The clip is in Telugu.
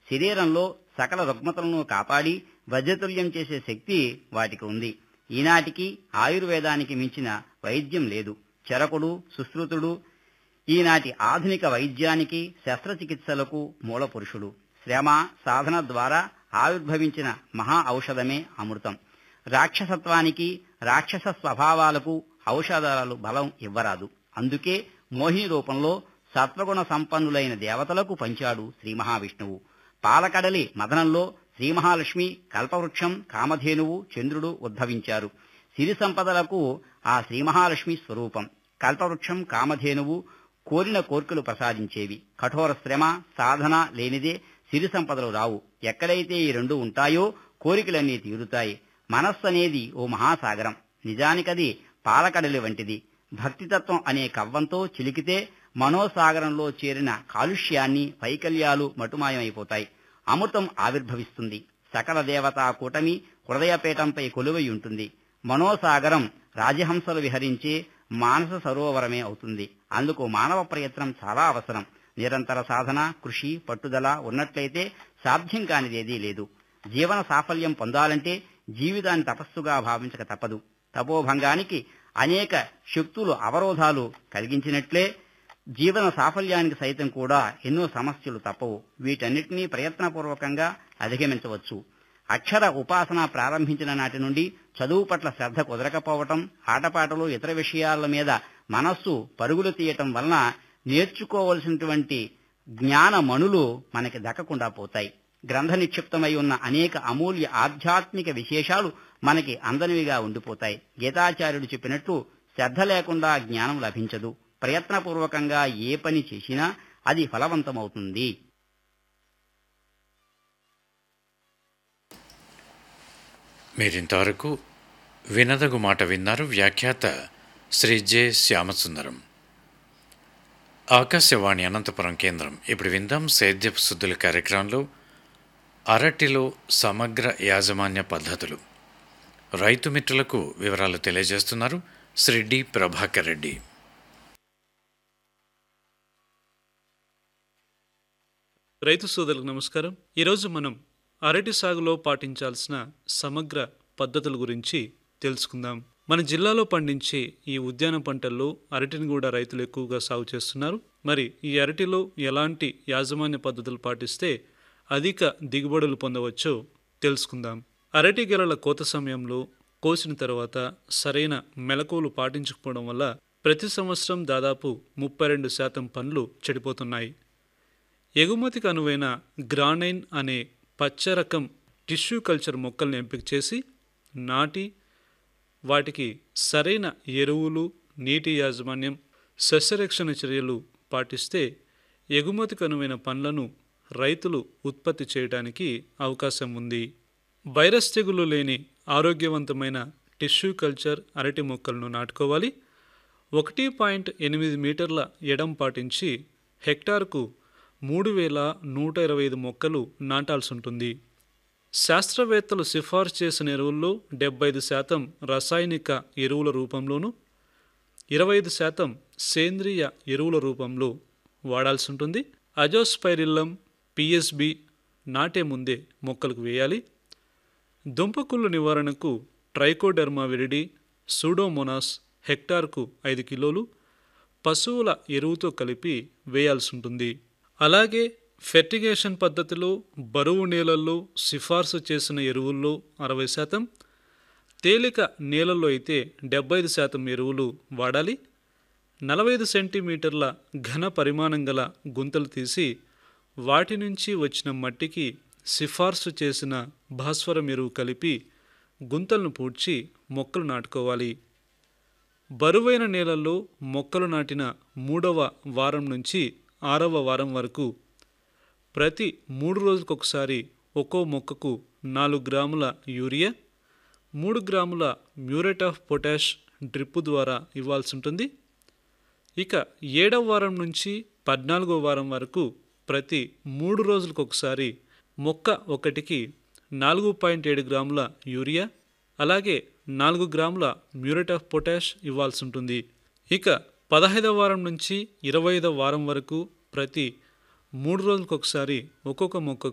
శరీరంలో సకల రుగ్మతలను కాపాడి వజ్రతుల్యం చేసే శక్తి వాటికి ఉంది ఈనాటికి ఆయుర్వేదానికి మించిన వైద్యం లేదు చరకుడు సుశ్రుతుడు ఈనాటి ఆధునిక వైద్యానికి శస్త్రచికిత్సలకు మూలపురుషుడు శ్రమ సాధన ద్వారా ఆవిర్భవించిన మహా ఔషధమే అమృతం రాక్షసత్వానికి రాక్షస స్వభావాలకు ఔషధాలు బలం ఇవ్వరాదు అందుకే మోహిని రూపంలో సత్వగుణ సంపన్నులైన దేవతలకు పంచాడు శ్రీ మహావిష్ణువు పాలకడలి మదనంలో శ్రీ మహాలక్ష్మి కల్పవృక్షం కామధేనువు చంద్రుడు ఉద్భవించారు సిరి సంపదలకు ఆ శ్రీ మహాలక్ష్మి స్వరూపం కల్పవృక్షం కామధేనువు కోరిన కోర్కెలు ప్రసాదించేవి కఠోర శ్రమ సాధన లేనిదే సిరి సంపదలు రావు ఎక్కడైతే ఈ రెండు ఉంటాయో కోరికలన్నీ తీరుతాయి మనస్సు అనేది ఓ మహాసాగరం నిజానికది పాలకడలి వంటిది భక్తితత్వం అనే కవ్వంతో చిలికితే మనోసాగరంలో చేరిన కాలుష్యాన్ని వైకల్యాలు మటుమాయమైపోతాయి అమృతం ఆవిర్భవిస్తుంది సకల దేవతా కూటమి హృదయపీఠంపై కొలువై ఉంటుంది మనోసాగరం రాజహంసలు విహరించే మానస సరోవరమే అవుతుంది అందుకు మానవ ప్రయత్నం చాలా అవసరం నిరంతర సాధన కృషి పట్టుదల ఉన్నట్లయితే సాధ్యం కానిదేదీ లేదు జీవన సాఫల్యం పొందాలంటే జీవితాన్ని తపస్సుగా భావించక తప్పదు తపోభంగానికి అనేక శక్తులు అవరోధాలు కలిగించినట్లే జీవన సాఫల్యానికి సైతం కూడా ఎన్నో సమస్యలు తప్పవు వీటన్నిటినీ ప్రయత్నపూర్వకంగా అధిగమించవచ్చు అక్షర ఉపాసన ప్రారంభించిన నాటి నుండి చదువు పట్ల శ్రద్ధ కుదరకపోవటం ఆటపాటలు ఇతర విషయాల మీద మనస్సు పరుగులు తీయటం వలన నేర్చుకోవలసినటువంటి జ్ఞాన మణులు మనకి దక్కకుండా పోతాయి గ్రంథ నిక్షిప్తమై ఉన్న అనేక అమూల్య ఆధ్యాత్మిక విశేషాలు మనకి అందనివిగా ఉండిపోతాయి గీతాచార్యుడు చెప్పినట్లు శ్రద్ధ లేకుండా జ్ఞానం లభించదు ప్రయత్నపూర్వకంగా ఏ పని చేసినా అది ఫలవంతమవుతుంది మీరింతవరకు వినదగు మాట విన్నారు వ్యాఖ్యాత శ్రీ జె శ్యామసుందరం ఆకాశవాణి అనంతపురం కేంద్రం ఇప్పుడు విందాం సేద్యపు శుద్ధుల కార్యక్రమంలో అరటిలో సమగ్ర యాజమాన్య పద్ధతులు రైతు మిత్రులకు వివరాలు తెలియజేస్తున్నారు శ్రీ డి ప్రభాకర్ రెడ్డి రైతు సోదరులకు నమస్కారం ఈరోజు మనం అరటి సాగులో పాటించాల్సిన సమగ్ర పద్ధతుల గురించి తెలుసుకుందాం మన జిల్లాలో పండించే ఈ ఉద్యాన పంటల్లో అరటిని కూడా రైతులు ఎక్కువగా సాగు చేస్తున్నారు మరి ఈ అరటిలో ఎలాంటి యాజమాన్య పద్ధతులు పాటిస్తే అధిక దిగుబడులు పొందవచ్చో తెలుసుకుందాం అరటి గెలల కోత సమయంలో కోసిన తర్వాత సరైన మెలకువలు పాటించకపోవడం వల్ల ప్రతి సంవత్సరం దాదాపు ముప్పై రెండు శాతం పండ్లు చెడిపోతున్నాయి ఎగుమతికి అనువైన గ్రానైన్ అనే పచ్చ రకం టిష్యూ కల్చర్ మొక్కల్ని ఎంపిక చేసి నాటి వాటికి సరైన ఎరువులు నీటి యాజమాన్యం సస్యరక్షణ చర్యలు పాటిస్తే ఎగుమతికి అనువైన పండ్లను రైతులు ఉత్పత్తి చేయడానికి అవకాశం ఉంది వైరస్ తెగులు లేని ఆరోగ్యవంతమైన టిష్యూ కల్చర్ అరటి మొక్కలను నాటుకోవాలి ఒకటి పాయింట్ ఎనిమిది మీటర్ల ఎడం పాటించి హెక్టార్కు మూడు వేల నూట ఇరవై ఐదు మొక్కలు నాటాల్సి ఉంటుంది శాస్త్రవేత్తలు సిఫార్సు చేసిన ఎరువుల్లో డెబ్బై ఐదు శాతం రసాయనిక ఎరువుల రూపంలోనూ ఇరవై ఐదు శాతం సేంద్రియ ఎరువుల రూపంలో వాడాల్సి ఉంటుంది అజోస్పైరిల్లం పిఎస్బి నాటే ముందే మొక్కలకు వేయాలి దుంపకుళ్ళు నివారణకు ట్రైకోడెర్మా విరిడి సూడోమోనాస్ హెక్టార్కు ఐదు కిలోలు పశువుల ఎరువుతో కలిపి వేయాల్సి ఉంటుంది అలాగే ఫెర్టిగేషన్ పద్ధతిలో బరువు నేలల్లో సిఫార్సు చేసిన ఎరువుల్లో అరవై శాతం తేలిక నేలల్లో అయితే డెబ్బై ఐదు శాతం ఎరువులు వాడాలి నలభై ఐదు సెంటీమీటర్ల ఘన పరిమాణం గల గుంతలు తీసి వాటి నుంచి వచ్చిన మట్టికి సిఫార్సు చేసిన భాస్వరం ఎరువు కలిపి గుంతలను పూడ్చి మొక్కలు నాటుకోవాలి బరువైన నేలల్లో మొక్కలు నాటిన మూడవ వారం నుంచి ఆరవ వారం వరకు ప్రతి మూడు రోజులకొకసారి ఒక్కో మొక్కకు నాలుగు గ్రాముల యూరియా మూడు గ్రాముల మ్యూరేట్ ఆఫ్ పొటాష్ డ్రిప్ ద్వారా ఇవ్వాల్సి ఉంటుంది ఇక ఏడవ వారం నుంచి పద్నాలుగో వారం వరకు ప్రతి మూడు రోజులకు ఒకసారి మొక్క ఒకటికి నాలుగు పాయింట్ ఏడు గ్రాముల యూరియా అలాగే నాలుగు గ్రాముల మ్యూరేట్ ఆఫ్ పొటాష్ ఇవ్వాల్సి ఉంటుంది ఇక పదహైదవ వారం నుంచి ఇరవై ఐదవ వారం వరకు ప్రతి మూడు రోజులకు ఒకసారి ఒక్కొక్క మొక్కకు